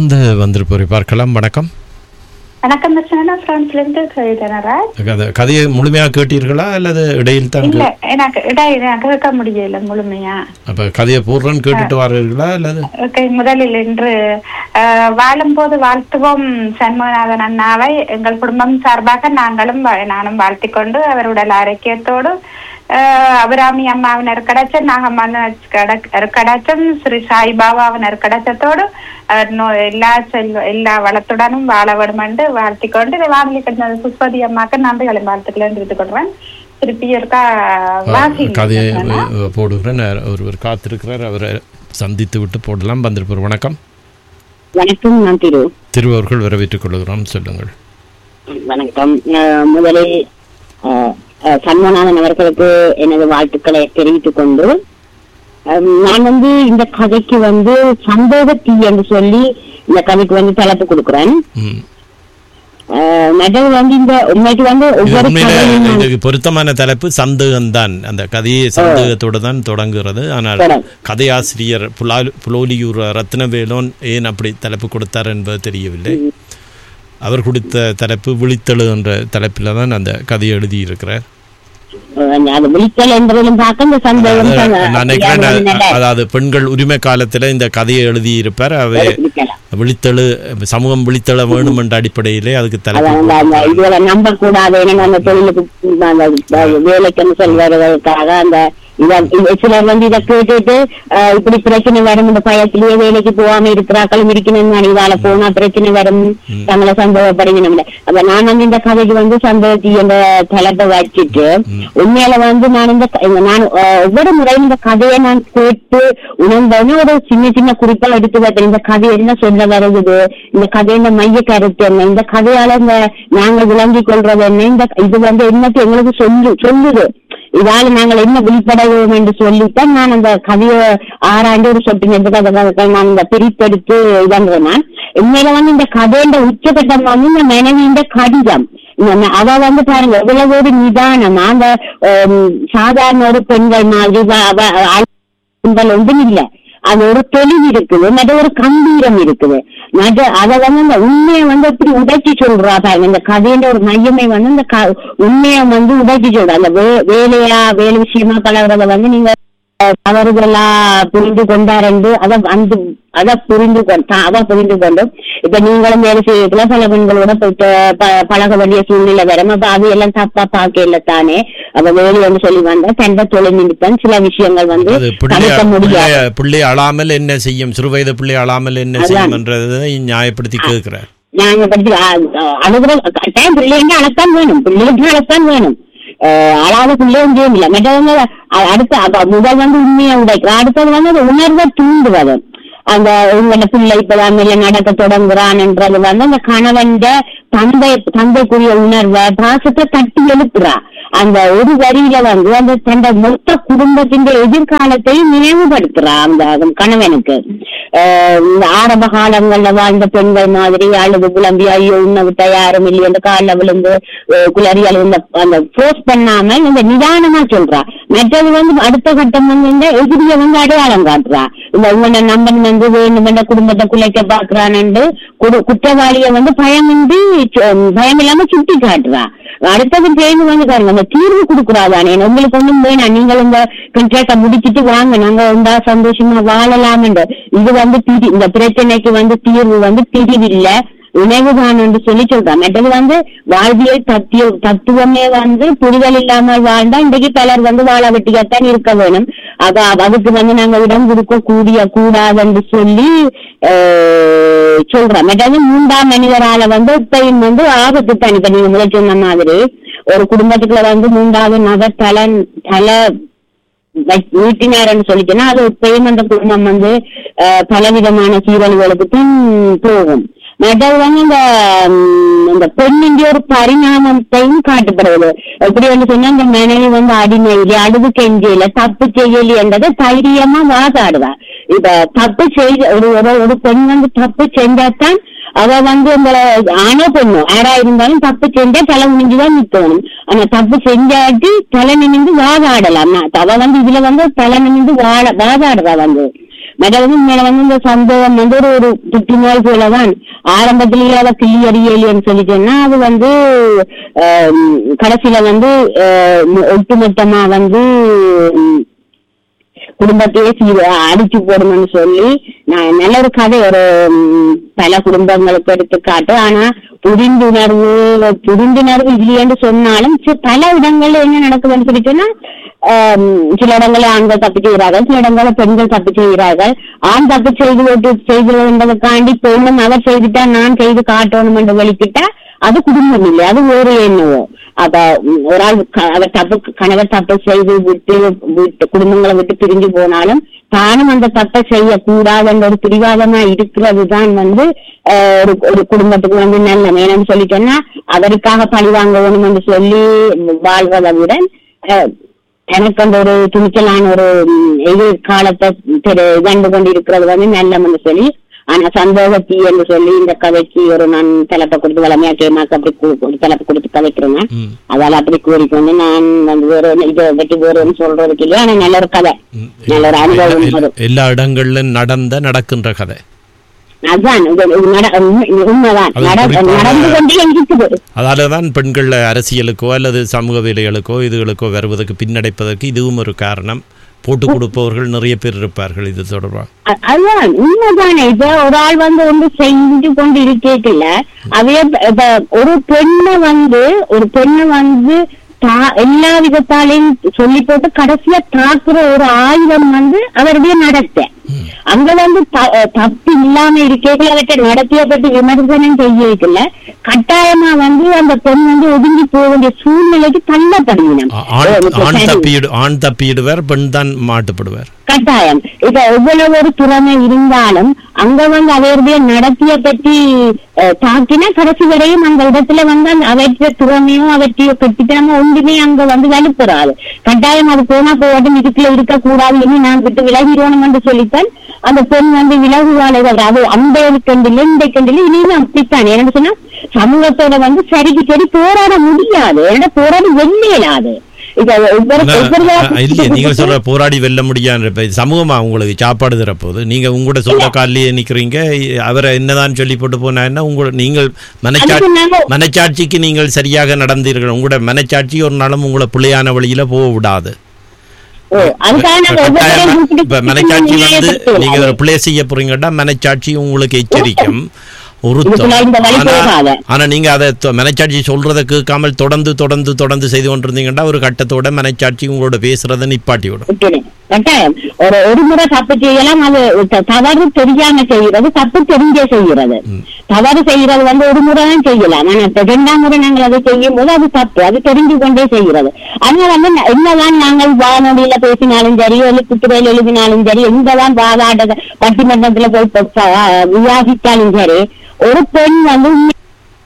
தொடர்ந்து வந்திருப்போரை பார்க்கலாம் வணக்கம் வணக்கம் தர்ஷனா பிரான்ஸ்ல இருந்து கவிதனரா அந்த கதையை முழுமையாக கேட்டீர்களா அல்லது இடையில் தான் இல்ல எனக்கு இடையில கேட்க முடியல முழுமையா அப்ப கதையை பூர்றன்னு கேட்டுட்டு வாரீர்களா அல்லது ஓகே முதலில் இன்று அஹ், வாழும்போது வாழ்த்துவோம் சண்முகநாதன் அண்ணாவை எங்கள் குடும்பம் சார்பாக நாங்களும் வா- நானும் வாழ்த்திக் கொண்டு அவர் உடல் ஆரோக்கியத்தோடு அஹ், அபிராமி அம்மாவினர் கிடைச்ச நாகம்மன் கிடைச்சும் ஸ்ரீ சாய்பாபாவினர் கிடைச்சத்தோடு அவர் நோ எல்லா செல்வ எல்லா வளத்துடனும் வாழ வேண்டும் என்று வாழ்த்திக் கொண்டு இதை வாங்கி கிடைச்ச புஷ்பதி அம்மாக்கு நன்றிகளை வாழ்த்துக்களை தெரிவித்துக் கொள்வேன் திருப்பி இருக்கா வாசி கதையை அஹ், போடுகிறேன் ஒருவர் காத்திருக்கிறார் அவரை சந்தித்து விட்டு போடலாம் வந்திருப்போர் வணக்கம் வணக்கம் நான் திரு திருவர்கள் வரவேற்றுக் கொள்கிறோம் சொல்லுங்கள் வணக்கம் அஹ் முதலில் அஹ், அஹ், சண்முகநாதன் அவர்களுக்கு எனது வாழ்த்துக்களை தெரிவித்துக் கொண்டு அஹ், நான் வந்து இந்த கதைக்கு வந்து சந்தோக தீ என்று சொல்லி இந்த கதைக்கு வந்து தலைப்பு கொடுக்கிறேன் ம். அஹ், நடுவு வந்து இந்த உண்மைக்கு வந்து இது ஒவ்வொரு உண்மையில கதையும் நான் இதுக்கு பொருத்தமான தலைப்பு சந்தேகம்தான் அந்த கதையை சந்தேகத்தோடு தான் தொடங்குகிறது ஆனால் தொடங்கு. கதையாசிரியர் புலா- புலோலியூர் ரத்னவேலோன் ஏன் அப்படி தலைப்பு கொடுத்தார் என்பது தெரியவில்லை அவர் கொடுத்த தலைப்பு விழித்தெழு என்ற தலைப்பில் தான் அந்த கதையை எழுதியிருக்கிறார் அஹ், அது விழித்தல் என்பதிலும் பார்க்க இந்த சந்தேகம் அது தான் நான் நினைக்கிறேன் யாரும் அ- அதாவது பெண்கள் உரிமை காலத்தில் இந்த கதையை எழுதியிருப்பார் அவை விழித்தல். விழித்தெழு சமூகம் விழித்தெழ வேணும் என்ற அடிப்படையிலே அதுக்கு தலைப்பு அதான் அந்த- அந்த இதுல நம்ப கூடாது ஏன்னா அந்த தொழிலுக்கு அந்த வேலைக்குன்னு சொல்வதற்காக அந்த இத இத- சிலர் வந்து இதை கேட்டுட்டு அஹ், இப்படி பிரச்சனை வரும் இந்த பயத்திலேயே வேலைக்கு போகாம இருக்கிறாக்களும் இருக்கணும் நான் இதால போனா பிரச்சனை வரும் தங்களை சந்தேகப்படுங்கணும் அப்ப நான் வந்து இந்த கதைக்கு வந்து சந்தேகத்தி என்ற தலைப்பை வச்சுட்டு உண்மையில வந்து நான் இந்த க- இந்த நான் அஹ், ஒவ்வொரு முறையும் இந்த கதையை நான் கேட்டு உணர்ந்தோன்னு ஒரு சின்ன சின்ன குறிப்பா எடுத்து வைத்தேன் இந்த கதை என்ன சொல்ல வருகுது இந்த கதையோட மைய கருத்து என்ன இந்த கதையால இந்த நாங்க விளங்கிக் கொள்றது என்ன இந்த இது வந்து என்னத்தை எங்களுக்கு சொல்லு சொல்லுது இதால நாங்கள் என்ன விழிப்படைவோம் என்று சொல்லித்தான் நான் அந்த கதையை ஆறாண்டு ஒரு சொட்டு நெடுக்கதை நான் இந்த பிரித்தெடுத்து இதான்றேன் நான் உண்மையில வந்து இந்த கதையோட உச்சகட்டம் வந்து இந்த மனைவியின் கடிதம் இந்த ம- அவ வந்து பாருங்க எவ்வளவு ஒரு நிதானமா அந்த ஹம், சாதாரண ஒரு பெண்கள் மாதிரி வ- அவ- அவ- ஒன்றும் இல்ல அது ஒரு தெளிவு இருக்குது மற்ற ஒரு கம்பீரம் இருக்குது மற்ற அத வந்து அந்த உண்மையை வந்து எப்படி உடைச்சி சொல்றா பாருங்க இந்த கதையில ஒரு மையமே வந்து இந்த க- உண்மையை வந்து உடைச்சி சொல்றா அந்த வே- வேலையா வேலை விஷயமா பழகுறத வந்து நீங்க அஹ், தவறுதலா புரிந்து கொண்டாரண்டு அத வந்து அத புரிந்து கொண்டு அத புரிந்து கொண்டும் இப்ப நீங்களும் வேலை செய்யறதுல பல பெண்களோட போயிட்டு ப- பழக வேண்டிய சூழ்நிலை வரும் அப்ப அது எல்லாம் தப்பா பார்க்கல தானே அப்ப வேலை வந்து சொல்லி வந்தா தந்த தொழில் நிமித்தம் சில விஷயங்கள் வந்து அது பிள்ளை தடுக்க முடியாது பிள்ளை- பிள்ளை அழாமல் என்ன செய்யும் சிறுவயது பிள்ளை அழாமல் என்ன அதான். செய்யும் என்றதை நியாயப்படுத்தி கேட்கிறார் நாங்க படிச்சு அழுகுற கட்டாயம் பிள்ளைங்க அழத்தான் வேணும் பிள்ளைக்கு அழத்தான் வேணும் அஹ் அழாத பிள்ளையும் செய்ய முடியல மற்றவங்க அ- அடுத்த அப்ப முதல் வந்து உண்மையை உடைக்கிறோம் அடுத்தது வந்து அது உணர்வை தூண்டுவது அந்த உங்களோட பிள்ளை இப்பதான் மேல நடக்க தொடங்குறான்ன்றது வந்து அந்த கணவன் தந்தை தந்தைக்குரிய உணர்வை பாசத்தை தட்டி எழுப்புறா அந்த ஒரு வரியில வந்து அந்த தந்த மொத்த குடும்பத்தின் எதிர்காலத்தை நினைவுபடுத்துறா அந்த கணவனுக்கு அஹ் இந்த ஆரம்ப காலங்கள்ல வாழ்ந்த பெண்கள் மாதிரி அழுது புலம்பி ஐயோ உன்னை விட்டா யாரும் இல்லை அந்த காலில் விழுந்து அஹ் குளறி அழுது அந்த போஸ்ட் பண்ணாம இந்த நிதானமா சொல்றா மற்றது வந்து அடுத்த கட்டம் வந்து இந்த எதிரிய வந்து அடையாளம் காட்டுறா இந்த உன்னை நம்பன் வந்து வேணும் என்ற குடும்பத்தை குலைக்க பாக்குறான்னு குற்றவாளியை வந்து பயமின்றி சு- பயம் இல்லாம சுட்டி காட்டுறா அடுத்தது சேர்ந்து வந்து பாருங்க அந்த தீர்வு கொடுக்குறாதானே உங்களுக்கு ஒண்ணும் வேணாம் நீங்கள் இந்த கண்ட்ராக்ட முடிச்சிட்டு வாங்க நாங்க உண்டா சந்தோஷமா வாழலாம் இது வந்து பிரி இந்த பிரச்சனைக்கு வந்து தீர்வு வந்து பிரிவில்ல உணவுதான் என்று சொல்லி சொல்றான் மற்றது வந்து வாழ்வியல் தத்திய தத்துவமே வந்து புரிதல் இல்லாமல் வாழ்ந்தா இன்றைக்கு பலர் வந்து வாழ வெட்டியாத்தான் இருக்க வேணும் அத அதுக்கு வந்து நாங்க இடம் கொடுக்க கூடிய கூடாது என்று சொல்லி ஆஹ், சொல்றோம் மற்றது மூன்றாம் மனிதரால வந்து இப்பயும் வந்து ஆபத்து தான் இப்ப நீங்க முதல் சொன்ன மாதிரி ஒரு குடும்பத்துக்குள்ள வந்து மூன்றாவது நபர் தல தல வீட்டினார்னு சொல்லிட்டேன்னா அது இப்பயும் அந்த குடும்பம் வந்து அஹ், பலவிதமான சீரழிவுகளுக்கு தான் போகும் மற்றது வந்து இந்த ம், இந்த பெண்ணின் ஒரு பரிணாமத்தையும் காட்டுப்படுவது எப்படி வந்து சொன்னா இந்த மனைவி வந்து அடிமையில அழுது கெஞ்சையில தப்பு செய்யல என்றதை தைரியமா வாதாடுவா இப்ப தப்பு செய்த ஒரு ஒரு- ஒரு பெண் வந்து தப்பு செஞ்சாதான் அவ வந்து இந்த ஆணோ பெண்ணோ யாரா இருந்தாலும் தப்பு செஞ்சா தலை குனிஞ்சுதான் நிக்கணும் ஆனா தப்பு செஞ்சாட்டி தலை நிமிந்து வாதாடலாம் நான் அவ வந்து இதுல வந்து தலை நிமிந்து வாழ வாதாடுறா வந்து மற்றது மேல வந்து இந்த சந்தேகம் வந்து ஒரு ஒரு புற்றுநோய் போலதான் ஆரம்பத்திலேயே அதை கிளியறியலைன்னு சொல்லி சொன்னா அது வந்து ஆஹ், கடைசியில வந்து ஆஹ், ஒட்டுமொத்தமா வந்து உம், குடும்பத்தையே சீ- அடிச்சு போடணும்னு சொல்லி நான் நல்ல ஒரு கதை ஒரு ம், பல குடும்பங்களுக்கு எடுத்துக்காட்டு ஆனா புரிந்துணர்வு புரிந்துணர்வு இல்லையென்று சொன்னாலும் சி- பல இடங்கள்ல என்ன நடக்குதுன்னு சொல்லி சொன்னா ஆம், சில இடங்களில் ஆண்கள் தப்பு செய்கிறார்கள் சில இடங்களில் பெண்கள் தப்பு செய்கிறார்கள் ஆண் தப்பு செய்து விட்டு செய்து என்பதற்காண்டி பெண்ணும் அவர் செய்துட்டா நான் செய்து காட்டணும் என்று வெளிக்கிட்டா அது குடும்பம் இல்லை அது வேறு என்னவோ அப்ப ம், ஒரு ஆள் க- அவர் தப்பு கணவர் தப்பு செய்து விட்டு விட்டு குடும்பங்களை விட்டு பிரிஞ்சு போனாலும் தானும் அந்த தப்பை செய்யக்கூடாது என்ற ஒரு பிடிவாதமா இருக்கிறது தான் வந்து அஹ், ஒரு ஒரு குடும்பத்துக்கு வந்து நல்ல என்னன்னு சொல்லிட்டோன்னா அதற்காக பழி வாங்க வேணும் என்று சொல்லி வாழ்வதை விட அஹ், எனக்கு அந்த ஒரு துணிச்சலான ஒரு ம், எதிர்காலத்தை திரு கண்டு கொண்டிருக்கிறது வந்து நல்லம்னு சொல்லி ஆனா சந்தோகத்தி என்று சொல்லி இந்த கதைக்கு ஒரு நான் தலைப்பை கொடுத்து வளமையா கேமாக்கு அப்படி கு- ஒரு தலைப்பு கொடுத்து கதைக்கிறேன் ம். அதால அப்படி கூறிக்கொண்டு நான் வந்து வேற ஒண்ணு இதை பற்றி வேற ஒன்று சொல்றதுக்கு இல்லையா ஆனா நல்ல ஒரு கதை ம். நல்ல ஒரு அனுபவம் எல்லா- வரும் எல்லா இடங்களிலும் நடந்த நடக்கின்ற கதை அதான் இது- இது நட- உண்மை- உண்மைதான் அது நட- குறிப்பாக- நடந்து கொண்டே இருக்குது அதால தான் பெண்கள் அரசியலுக்கோ அல்லது சமூக வேலைகளுக்கோ இதுகளுக்கோ வருவதற்கு பின்னடைப்பதற்கு இதுவும் ஒரு காரணம் போட்டு கொடுப்பவர்கள் நிறைய பேர் இருப்பார்கள் இது தொடர்பாக அ- அதுதான் உண்மைதானே இப்ப ஒரு ஆள் வந்து ஒன்று செஞ்சு கொண்டு இருக்கேக்கல அதே ப- இப்ப ஒரு பெண்ணை வந்து ஒரு பெண்ணை வந்து தா- எல்லா விதத்தாலையும் சொல்லி போட்டு கடைசியா தாக்குற ஒரு ஆயுதம் வந்து அவருடைய நடத்தை அங்க வந்து த- அஹ் தப்பு இல்லாம இருக்கேக்கல அவற்றை நடத்திய பற்றி விமர்சனம் செய்யல கட்டாயமா வந்து அந்த பெண் வந்து ஒதுங்கி போக வேண்டிய சூழ்நிலைக்கு தள்ளப்படுகிறோம் ஆ- ஆண் ஆண் தப்பியிடு ஆண் தப்பியிடுவார் பெண் தான் மாட்டுப்படுவார் கட்டாயம் இப்ப எவ்வளவு ஒரு திறமை இருந்தாலும் அங்க வந்து அவருடைய நடத்திய பற்றி அஹ், தாக்கினா கடைசி வரையும் அந்த இடத்துல வந்து அந்த அவற்றை திறமையோ அவற்றையோ கட்டித்தனமோ ஒன்றுமே அங்க வந்து வலுப்புறாது கட்டாயம் அது போனா போகட்டும் இதுக்குள்ள இருக்க கூடாது இனி நான் விட்டு விலகிறோம் என்று சொல்லித்தான் அந்த பெண் வந்து விலகுவாளே தவிர அது அந்த கண்டில இந்த கண்டில இனிமே அப்படித்தான் என்ன சொன்னா சமூகத்தோட வந்து சரிக்கு சரி போராட முடியாது ஏன்னா போராடி வெள்ளையிலாது இப்ப ஒவ்வொரு ஆனா, ஒவ்வொரு ஆ, இல்லையே நீங்க சொல்ற போராடி வெல்ல முடியாது இப்ப சமூகமா உங்களுக்கு சாப்பாடு தரப்போகுது நீங்க உங்களோட சொந்த காலிலேயே நிக்கிறீங்க அவரை என்னதான் சொல்லி போட்டு போனா என்ன உங்க நீங்கள் மனச்சா அதுக்கு நாங்க மனச்சாட்சிக்கு நீங்கள் சரியாக நடந்தீர்கள் உங்களோட மனச்சாட்சி ஒரு நாளும் உங்களை பிள்ளையான வழியில போக விடாது ஓ, அதுக்காக நாங்க ஒவ்வொருத்தரையும் கட்டாயமா கூப்பிட்டு இப்ப மனச்சாட்சி வந்து நியாயப்படுத்துவோம். நீங்க ஒரு பிள்ளை செய்ய போறீங்கன்னா மனச்சாட்சி உங்களுக்கு எச்சரிக்கும் உறுத்தம் இதுக்குள்ள இந்த வழி ஆனா போகாத. ஆனா நீங்க அதை தொ- மனச்சாட்சி சொல்றதை கேட்காமல் தொடர்ந்து தொடர்ந்து தொடர்ந்து செய்து கொண்டிருந்தீங்கன்னா ஒரு கட்டத்தோட மனச்சாட்சி உங்களோட பேசுறதை நிப்பாட்டி விடும் விட்டுடும். கட்டாயம் ஒரு ஒரு முறை தப்பு செய்யலாம் அது த- தவறு தெரியாம செய்யறது தப்பு தெரிஞ்சே செய்யறது தவறு செய்யறது வந்து ஒரு முறை தான் செய்யலாம் ஆனா இப்ப இரண்டாம் முறை நாங்கள் அதை செய்யும் போது அது தப்பு அது தெரிஞ்சு கொண்டே செய்யறது அதனால வந்து ந- என்னதான் நாங்கள் வானொலியில பேசினாலும் சரி எழுத்துத்துறையில் எழுதினாலும் சரி எங்கதான் வாதாட பட்டிமன்றத்துல போய் ப- ப- விவாதித்தாலும் சரி ஒரு பெண் வந்து உண்மை-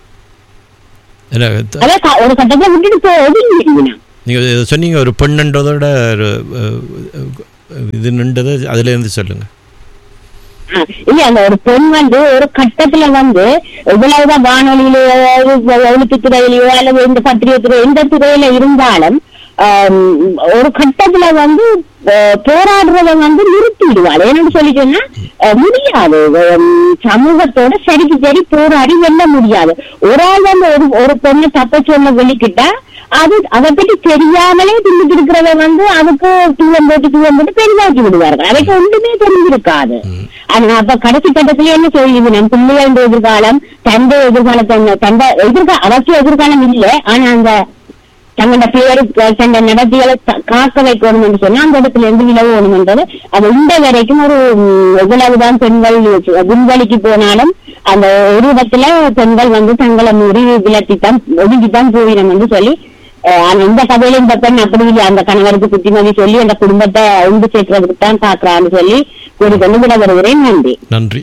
இல்ல, த- அதை க- ஒரு கட்டத்துல விட்டுட்டு போ ஒதுங்கிடுங்க நீங்க இதை சொன்னீங்க ஒரு பெண்ணுன்றதோட ஒரு அஹ், அஹ், இது நின்றது அதுல இருந்து சொல்லுங்க ஆ, இல்ல அந்த ஒரு பெண் வந்து ஒரு கட்டத்துல வந்து இவ்வளவுதான் வானொலியிலோ எழுத்து துறையிலயோ அல்லது இந்த பத்திரிகை துறை எந்த துறையில இருந்தாலும் ஆம், ஒரு கட்டத்துல வந்து அஹ், போராடுறத வந்து நிறுத்திடுவாள் என்னன்னு சொல்லி சொன்னா அஹ், முடியாது உம், சமூகத்தோட சரிக்கு சரி போராடி வெல்ல முடியாது ஒரு ஆள் வந்து ஒரு ஒரு பொண்ணு தப்ப சொல்ல வெளிக்கிட்டா அது அதை பற்றி தெரியாமலே தின்னுட்டு இருக்கிறத வந்து அதுக்கு தூவம் போட்டு தூவம் போட்டு பெரிதாக்கி விடுவார்கள் அதுக்கு ஒன்றுமே தெரிஞ்சிருக்காது ஆனா அப்ப கடைசி கட்டத்துல என்ன சொல்லுது நம் பிள்ளைகளின் எதிர்காலம் தந்தை எதிர்காலத்தை தந்தை எதிர்கால அவசிய எதிர்காலம் இல்லை ஆனா அந்த தங்களோட பேரு தந்த நடத்திகளை த- காக்க வைக்கணும் என்று சொன்னா அந்த இடத்துல இருந்து விலகணும் என்றது அது இந்த வரைக்கும் ஒரு ம், எவ்வளவுதான் பெண்கள் விண்வெளிக்கு போனாலும் அந்த ஒரு இடத்துல பெண்கள் வந்து தங்களை மீறி விலத்தித்தான் ஒதுக்கித்தான் போயிடும் என்று சொல்லி அஹ், ஆனா இந்த கதையில இந்த பெண் அப்படி இல்லை அந்த கணவருக்கு புத்திமதி சொல்லி அந்த குடும்பத்தை ஒன்று சேர்க்கிறதுக்கு தான் பாக்குறான்னு சொல்லி கூறிக்கொண்டு விட வருகிறேன் நன்றி நன்றி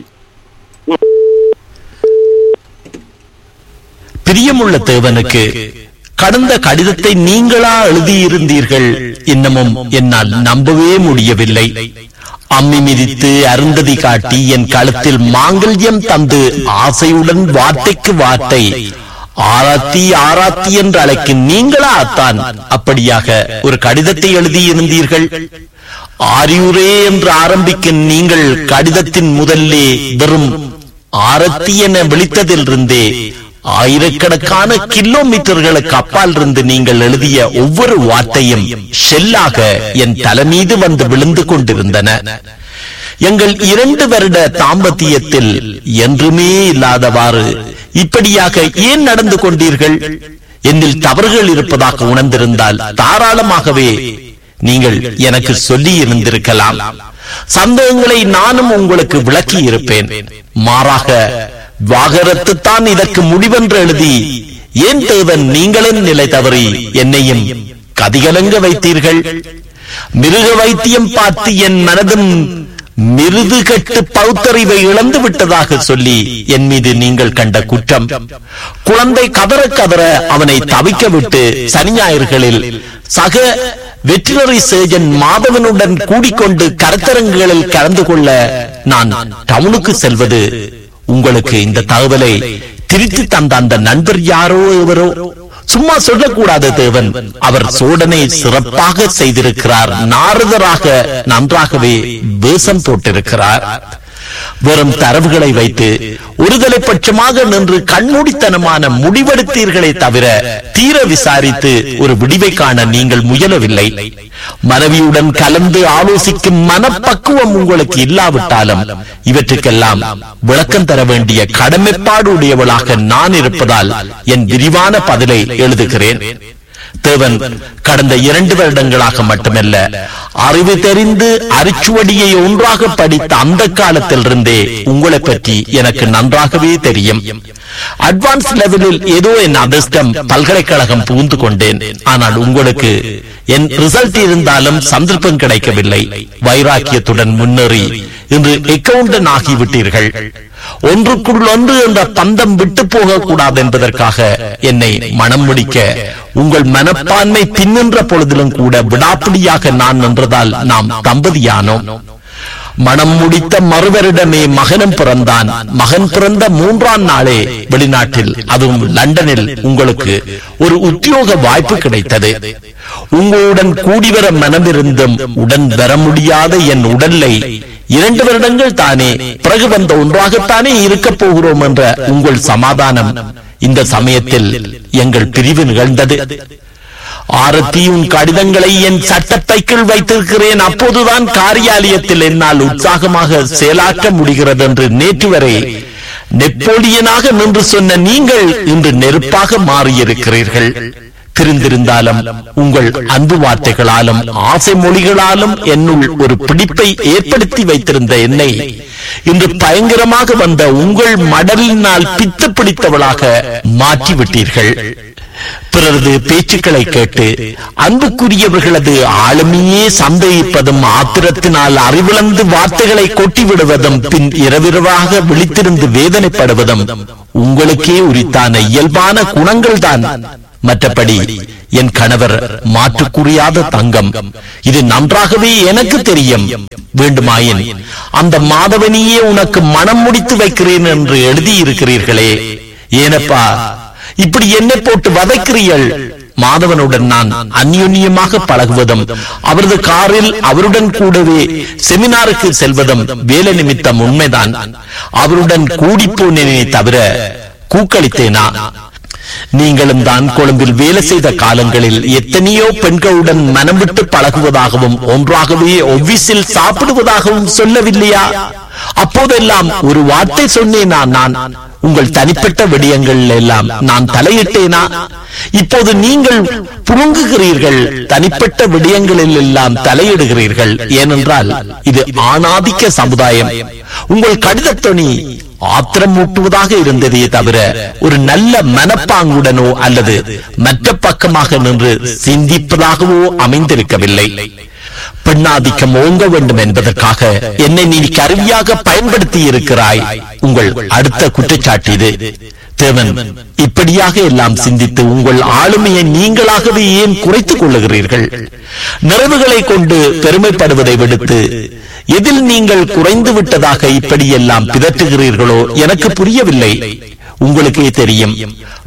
பிரியமுள்ள தேவனுக்கு கடந்த கடிதத்தை நீங்களா எழுதியிருந்தீர்கள் இன்னமும் என்னால் நம்பவே முடியவில்லை அம்மி மிதித்து அருந்ததி காட்டி என் கழுத்தில் மாங்கல்யம் தந்து ஆசையுடன் வார்த்தைக்கு வார்த்தை ஆராத்தி ஆராத்தி என்று அழைக்கும் நீங்களா அத்தான் அப்படியாக ஒரு கடிதத்தை எழுதியிருந்தீர்கள் ஆரியூரே என்று ஆரம்பிக்கும் நீங்கள் கடிதத்தின் முதல்லே வெறும் ஆரத்தி என விழித்ததிலிருந்தே ஆயிரக்கணக்கான கிலோமீட்டர்களுக்கு அப்பால் இருந்து நீங்கள் எழுதிய ஒவ்வொரு வார்த்தையும் ஷெல்லாக என் தலைமீது வந்து விழுந்து கொண்டிருந்தன எங்கள் இரண்டு வருட தாம்பத்தியத்தில் என்றுமே இல்லாதவாறு இப்படியாக ஏன் நடந்து கொண்டீர்கள் என்னில் தவறுகள் இருப்பதாக உணர்ந்திருந்தால் தாராளமாகவே நீங்கள் எனக்கு சொல்லி இருந்திருக்கலாம் சந்தேகங்களை நானும் உங்களுக்கு விளக்கி இருப்பேன் மாறாக வாகரத்து தான் இதற்கு முடிவென்று எழுதி ஏன் தேவன் நீங்களும் நிலை தவறி என்னையும் கதிகலங்க வைத்தீர்கள் மிருக வைத்தியம் பார்த்து என் மனதும் மிருது கட்டு பௌத்தறிவை இழந்து விட்டதாக சொல்லி என் மீது நீங்கள் கண்ட குற்றம் குழந்தை கதற கதற அவனை தவிக்க விட்டு சனி ஞாயிறுகளில் சக வெற்றினரி சர்ஜன் மாதவனுடன் கூடிக்கொண்டு கருத்தரங்குகளில் கலந்து கொள்ள நான் டவுனுக்கு செல்வது உங்களுக்கு இந்த தகவலை திருத்தி தந்த அந்த நண்பர் யாரோ எவரோ சும்மா சொல்லக்கூடாது தேவன் அவர் சோடனை சிறப்பாக செய்திருக்கிறார் நாரதராக நன்றாகவே வேஷம் போட்டிருக்கிறார் வெறும் தரவுகளை வைத்து ஒருதலை பட்சமாக நின்று கண்மூடித்தனமான முடிவெடுத்தீர்களே தவிர தீர விசாரித்து ஒரு விடிவை காண நீங்கள் முயலவில்லை மனைவியுடன் கலந்து ஆலோசிக்கும் மனப்பக்குவம் உங்களுக்கு இல்லாவிட்டாலும் இவற்றுக்கெல்லாம் விளக்கம் தர வேண்டிய கடமைப்பாடு உடையவளாக நான் இருப்பதால் என் விரிவான பதிலை எழுதுகிறேன் தேவன் கடந்த இரண்டு வருடங்களாக மட்டுமல்ல அறிவு தெரிந்து அரிச்சுவடியை ஒன்றாக படித்த அந்த காலத்திலிருந்தே உங்களை பற்றி எனக்கு நன்றாகவே தெரியும் அட்வான்ஸ் லெவலில் ஏதோ என் அதிர்ஷ்டம் பல்கலைக்கழகம் புகுந்து கொண்டேன் ஆனால் உங்களுக்கு என் ரிசல்ட் இருந்தாலும் சந்தர்ப்பம் கிடைக்கவில்லை வைராக்கியத்துடன் முன்னேறி இன்று அக்கவுண்டன் ஆகிவிட்டீர்கள் ஒன்றுக்குள் ஒன்று என்ற பந்தம் விட்டு போக கூடாது என்பதற்காக என்னை மனம் முடிக்க உங்கள் மனப்பான்மை பின்னின்ற பொழுதிலும் கூட விடாப்பிடியாக நான் நின்றதால் நாம் தம்பதியானோம் மனம் முடித்த மறுவரிடமே மகனும் பிறந்தான் மகன் பிறந்த மூன்றாம் நாளே வெளிநாட்டில் அதுவும் லண்டனில் உங்களுக்கு ஒரு உத்தியோக வாய்ப்பு கிடைத்தது உங்களுடன் கூடிவர மனமிருந்தும் உடன் வர முடியாத என் உடலை இரண்டு வருடங்கள் தானே பிறகு வந்த ஒன்றாகத்தானே இருக்கப் போகிறோம் என்ற உங்கள் சமாதானம் இந்த சமயத்தில் எங்கள் பிரிவு நிகழ்ந்தது ஆரத்தி உன் கடிதங்களை என் சட்டப்பைக்குள் வைத்திருக்கிறேன் அப்போதுதான் காரியாலயத்தில் என்னால் உற்சாகமாக செயலாற்ற முடிகிறது என்று நேற்று வரை நெப்போலியனாக நின்று சொன்ன நீங்கள் இன்று நெருப்பாக மாறியிருக்கிறீர்கள் தெரிந்திருந்தாலும் உங்கள் அன்பு வார்த்தைகளாலும் ஆசை மொழிகளாலும் என்னுள் ஒரு பிடிப்பை ஏற்படுத்தி வைத்திருந்த என்னை இன்று பயங்கரமாக வந்த உங்கள் மடலினால் பித்து பிடித்தவளாக மாற்றிவிட்டீர்கள் பிறரது பேச்சுக்களை கேட்டு அன்புக்குரியவர்களது ஆளுமையே சந்தேகிப்பதும் ஆத்திரத்தினால் அறிவிழந்து வார்த்தைகளை கொட்டிவிடுவதும் பின் இரவிரவாக விழித்திருந்து வேதனைப்படுவதும் உங்களுக்கே உரித்தான இயல்பான குணங்கள் தான் மற்றபடி என் கணவர் மாற்றுக்குறியாத தங்கம் இது நன்றாகவே எனக்கு தெரியும் வேண்டுமாயின் அந்த மாதவனியே உனக்கு மனம் முடித்து வைக்கிறேன் என்று எழுதியிருக்கிறீர்களே ஏனப்பா இப்படி என்னை போட்டு வதைக்கிறீர்கள் மாதவனுடன் நான் அந்யுன்யமாக பழகுவதும் அவரது காரில் அவருடன் கூடவே செமினாருக்கு செல்வதும் வேலை நிமித்தம் உண்மைதான் அவருடன் கூடிப்போனேனே தவிர கூக்களித்தேனா நீங்களும் தான் கொழும்பில் வேலை செய்த காலங்களில் எத்தனையோ பெண்களுடன் மனம் விட்டு பழகுவதாகவும் ஒன்றாகவே ஒவ்விஸில் சாப்பிடுவதாகவும் சொல்லவில்லையா அப்போதெல்லாம் ஒரு வார்த்தை சொன்னேனா நான் உங்கள் தனிப்பட்ட விடயங்கள் எல்லாம் நான் தலையிட்டேனா இப்போது நீங்கள் புழுங்குகிறீர்கள் தனிப்பட்ட விடயங்களில் எல்லாம் தலையிடுகிறீர்கள் ஏனென்றால் இது ஆணாதிக்க சமுதாயம் உங்கள் கடிதத்தொனி ஆத்திரம் மூட்டுவதாக இருந்ததே தவிர ஒரு நல்ல மனப்பாங்குடனோ அல்லது மற்ற பக்கமாக நின்று சிந்திப்பதாகவோ அமைந்திருக்கவில்லை பெண்ணாதிக்கம் ஓங்க வேண்டும் என்பதற்காக என்னை நீ கருவியாக பயன்படுத்தி இருக்கிறாய் உங்கள் அடுத்த குற்றச்சாட்டு இது தேவன் இப்படியாக எல்லாம் சிந்தித்து உங்கள் ஆளுமையை நீங்களாகவே ஏன் குறைத்துக் கொள்ளுகிறீர்கள் நிறைவுகளை கொண்டு பெருமைப்படுவதை விடுத்து எதில் நீங்கள் குறைந்து விட்டதாக இப்படியெல்லாம் பிதற்றுகிறீர்களோ எனக்கு புரியவில்லை உங்களுக்கே தெரியும்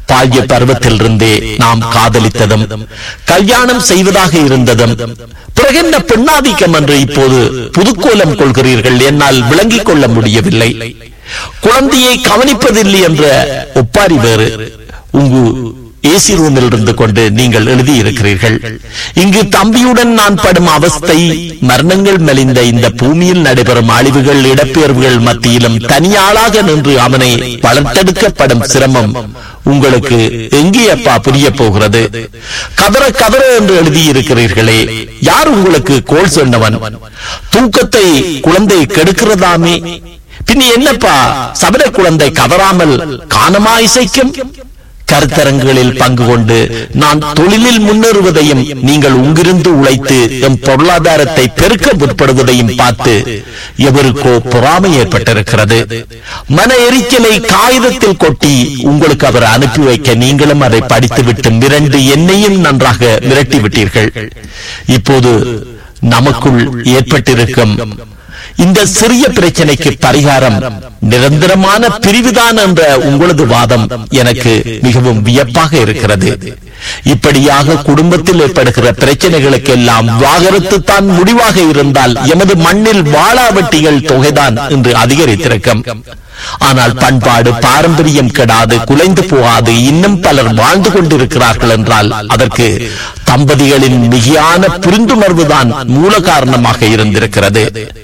பால்ய பருவத்திலிருந்தே நாம் காதலித்ததும் கல்யாணம் செய்வதாக இருந்ததும் பிறகு என்ன பெண்ணாதிக்கம் என்று இப்போது புதுக்கோலம் கொள்கிறீர்கள் என்னால் விளங்கிக் கொள்ள முடியவில்லை குழந்தையை கவனிப்பதில்லை என்ற ஒப்பாரி வேறு உங்கு ஏசி ரூமில் இருந்து கொண்டு நீங்கள் எழுதியிருக்கிறீர்கள் இங்கு தம்பியுடன் நான் படும் அவஸ்தை மரணங்கள் மெலிந்த இந்த பூமியில் நடைபெறும் அழிவுகள் இடப்பெயர்வுகள் மத்தியிலும் தனியாளாக நின்று அவனை வளர்த்தெடுக்கப்படும் சிரமம் உங்களுக்கு எங்கே அப்பா புரிய போகிறது கதற கதற என்று எழுதியிருக்கிறீர்களே யார் உங்களுக்கு கோல் சொன்னவன் தூக்கத்தை குழந்தை கெடுக்கிறதாமே பின் என்னப்பா சபர குழந்தை கதறாமல் காணமா இசைக்கும் கருத்தரங்குகளில் பங்கு கொண்டு நான் தொழிலில் முன்னேறுவதையும் நீங்கள் உங்கிருந்து உழைத்து எம் பொருளாதாரத்தை பெருக்க முற்படுவதையும் பார்த்து எவருக்கோ பொறாமை ஏற்பட்டிருக்கிறது மன எரிச்சலை காகிதத்தில் கொட்டி உங்களுக்கு அவர் அனுப்பி வைக்க நீங்களும் அதை படித்துவிட்டு மிரண்டு என்னையும் நன்றாக மிரட்டி விட்டீர்கள் இப்போது நமக்குள் ஏற்பட்டிருக்கும் இந்த சிறிய பிரச்சனைக்கு பரிகாரம் நிரந்தரமான பிரிவுதான் என்ற உங்களது வாதம் எனக்கு மிகவும் வியப்பாக இருக்கிறது இப்படியாக குடும்பத்தில் ஏற்படுகிற பிரச்சனைகளுக்கு எல்லாம் வாகரத்து தான் முடிவாக இருந்தால் எமது மண்ணில் வாழாவட்டிகள் தொகைதான் இன்று அதிகரித்திருக்கும் ஆனால் பண்பாடு பாரம்பரியம் கெடாது குலைந்து போகாது இன்னும் பலர் வாழ்ந்து கொண்டிருக்கிறார்கள் என்றால் அதற்கு தம்பதிகளின் மிகையான புரிந்துணர்வுதான் மூல காரணமாக இருந்திருக்கிறது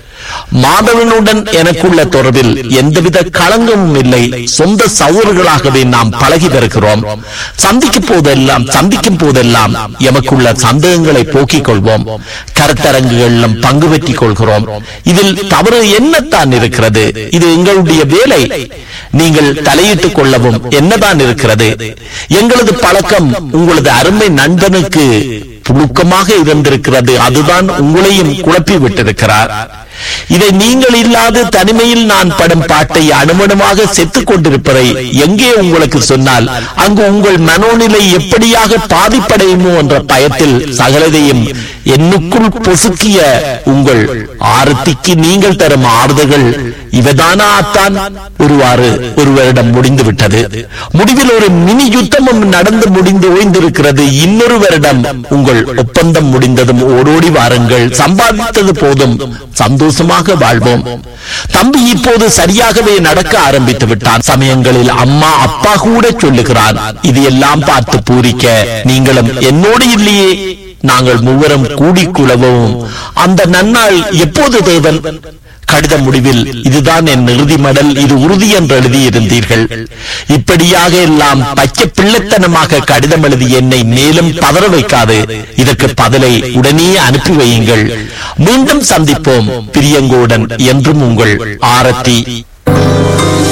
மாதவனுடன் எனக்குள்ள தொடர்பில் எந்தவித களங்கமும் இல்லை சொந்த சகோதரர்களாகவே நாம் பழகி வருகிறோம் சந்திக்கும் போதெல்லாம் சந்திக்கும் போதெல்லாம் எமக்குள்ள சந்தேகங்களை போக்கிக் கொள்வோம் கருத்தரங்குகளிலும் பங்கு பெற்றிக் கொள்கிறோம் இதில் தவறு என்னத்தான் இருக்கிறது இது எங்களுடைய வேலை நீங்கள் தலையிட்டுக் கொள்ளவும் என்னதான் இருக்கிறது எங்களது பழக்கம் உங்களது அருமை நண்பனுக்கு புழுக்கமாக இருந்திருக்கிறது அதுதான் உங்களையும் குழப்பி விட்டிருக்கிறார் இதை நீங்கள் இல்லாது தனிமையில் நான் படும் பாட்டை அனுமணமாக செத்துக் கொண்டிருப்பதை எங்கே உங்களுக்கு சொன்னால் அங்கு உங்கள் மனோநிலை எப்படியாக பாதிப்படையுமோ என்ற பயத்தில் சகலதையும் என்னுக்குள் பொசுக்கிய உங்கள் ஆரத்திக்கு நீங்கள் தரும் ஆறுதல்கள் இவதானா ஆத்தான் ஒருவாறு ஒருவரிடம் முடிந்து விட்டது முடிவில் ஒரு மினி யுத்தமும் நடந்து முடிந்து ஓய்ந்திருக்கிறது இன்னொரு வருடம் உங்கள் ஒப்பந்தம் முடிந்ததும் ஓடோடி வாருங்கள் சம்பாதித்தது போதும் சந்தோஷமாக வாழ்வோம் தம்பி இப்போது சரியாகவே நடக்க ஆரம்பித்து விட்டான் சமயங்களில் அம்மா அப்பா கூட சொல்லுகிறான் இது எல்லாம் பார்த்து பூரிக்க நீங்களும் என்னோடு இல்லையே நாங்கள் மூவரும் கூடி குழவும் அந்த நன்னாள் எப்போது தேவன் கடித முடிவில் இதுதான் என் இறுதி மடல் இது உறுதி என்று எழுதியிருந்தீர்கள் இப்படியாக எல்லாம் பச்சை பிள்ளைத்தனமாக கடிதம் எழுதி என்னை மேலும் பதற வைக்காது இதற்கு பதிலை உடனே அனுப்பி வையுங்கள் மீண்டும் சந்திப்போம் பிரியங்கோடன் என்றும் உங்கள் ஆரத்தி